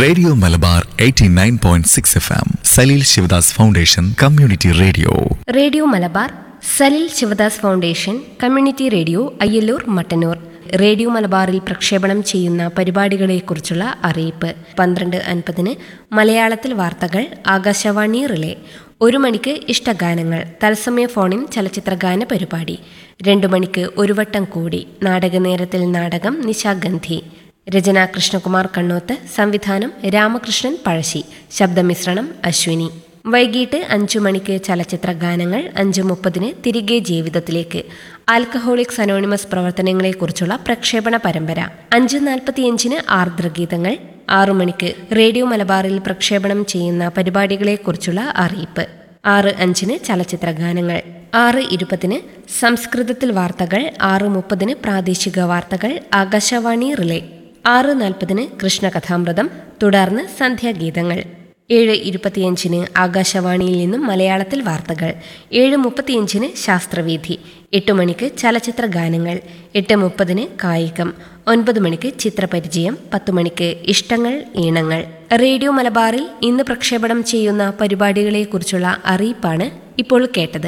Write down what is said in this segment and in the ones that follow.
radio Malabar 89.6 F M Saleel Sivadas foundation community radio radio Malabar Salil Sivadas foundation community radio Ayyallur Mattannur radio മലബാറിൽ പ്രക്ഷേപണം ചെയ്യുന്ന പരിപാടികളെക്കുറിച്ചുള്ള അറിയിപ്പ് പന്ത്രണ്ട് അൻപതിന് മലയാളത്തിൽ വാർത്തകൾ ആകാശവാണി റിലേ ഒരു മണിക്ക് ഇഷ്ടഗാനങ്ങൾ തത്സമയ ഫോണിൻ ചലച്ചിത്രഗാന പരിപാടി രണ്ടു മണിക്ക് ഒരു വട്ടം കൂടി നാടകനേരത്തിൽ നാടകം നിശാഗന്ധി രചന കൃഷ്ണകുമാർ കണ്ണോത്ത് സംവിധാനം രാമകൃഷ്ണൻ പഴശ്ശി ശബ്ദമിശ്രണം അശ്വിനി വൈകിട്ട് അഞ്ചു മണിക്ക് ചലച്ചിത്ര ഗാനങ്ങൾ അഞ്ച് മുപ്പതിന് തിരികെ ജീവിതത്തിലേക്ക് ആൽക്കഹോളിക്സ് അനോണിമസ് പ്രവർത്തനങ്ങളെക്കുറിച്ചുള്ള പ്രക്ഷേപണ പരമ്പര അഞ്ച് നാൽപ്പത്തിയഞ്ചിന് ആർദ്രഗീതങ്ങൾ ആറു മണിക്ക് റേഡിയോ മലബാറിൽ പ്രക്ഷേപണം ചെയ്യുന്ന പരിപാടികളെക്കുറിച്ചുള്ള അറിയിപ്പ് ആറ് അഞ്ചിന് ചലച്ചിത്ര ഗാനങ്ങൾ ആറ് ഇരുപതിന് സംസ്കൃതത്തിൽ വാർത്തകൾ ആറ് മുപ്പതിന് പ്രാദേശിക വാർത്തകൾ ആകാശവാണി റിലേ ആറ് നാൽപ്പതിന് കൃഷ്ണകഥാമൃതം തുടർന്ന് സന്ധ്യാഗീതങ്ങൾ ഏഴ് ഇരുപത്തിയഞ്ചിന് ആകാശവാണിയിൽ നിന്നും മലയാളത്തിൽ വാർത്തകൾ ഏഴ് മുപ്പത്തിയഞ്ചിന് ശാസ്ത്രവീഥി എട്ട് മണിക്ക് ചലച്ചിത്ര ഗാനങ്ങൾ എട്ട് മുപ്പതിന് കായികം ഒൻപത് മണിക്ക് ചിത്രപരിചയം പത്ത് മണിക്ക് ഇഷ്ടങ്ങൾ ഈണങ്ങൾ റേഡിയോ മലബാറിൽ ഇന്ന് പ്രക്ഷേപണം ചെയ്യുന്ന പരിപാടികളെക്കുറിച്ചുള്ള അറിയിപ്പാണ് ഇപ്പോൾ കേട്ടത്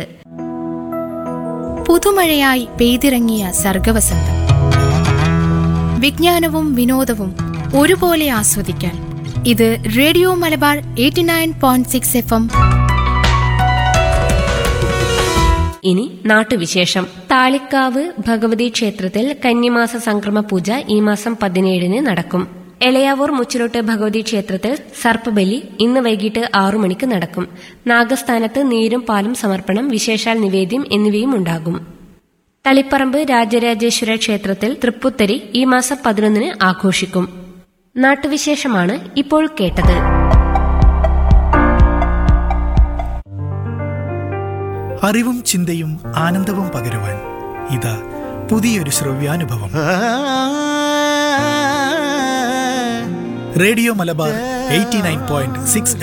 പുതുമഴയായി പെയ്തിറങ്ങിയ സർഗവസന്തം വിജ്ഞാനവും വിനോദവും ഒരുപോലെ ആസ്വദിക്കാൻ ഇത് radio Malabar eighty nine point six F M ഇനി നാട്ടുവിശേഷം താളിക്കാവ് ഭഗവതി ക്ഷേത്രത്തിൽ കന്നിമാസ സംക്രമ പൂജ ഈ മാസം പതിനേഴിന് നടക്കും എളയാവൂർ മുച്ചിലോട്ട് ഭഗവതി ക്ഷേത്രത്തിൽ സർപ്പബലി ഇന്ന് വൈകിട്ട് ആറു മണിക്ക് നടക്കും നാഗസ്ഥാനത്ത് നീരും പാലും സമർപ്പണം വിശേഷാൽ നിവേദ്യം എന്നിവയും ഉണ്ടാകും തളിപ്പറമ്പ് രാജരാജേശ്വര ക്ഷേത്രത്തിൽ തൃപ്പുത്തരി ഈ മാസം പതിനൊന്നിന് ആഘോഷിക്കും നാട്ടുവിശേഷമാണ് ഇപ്പോൾ കേട്ടത് അറിവും ചിന്തയും ആനന്ദവും പകരുവാൻ ഇതാ പുതിയൊരു ശ്രവ്യാനുഭവം radio Malabar eighty nine point six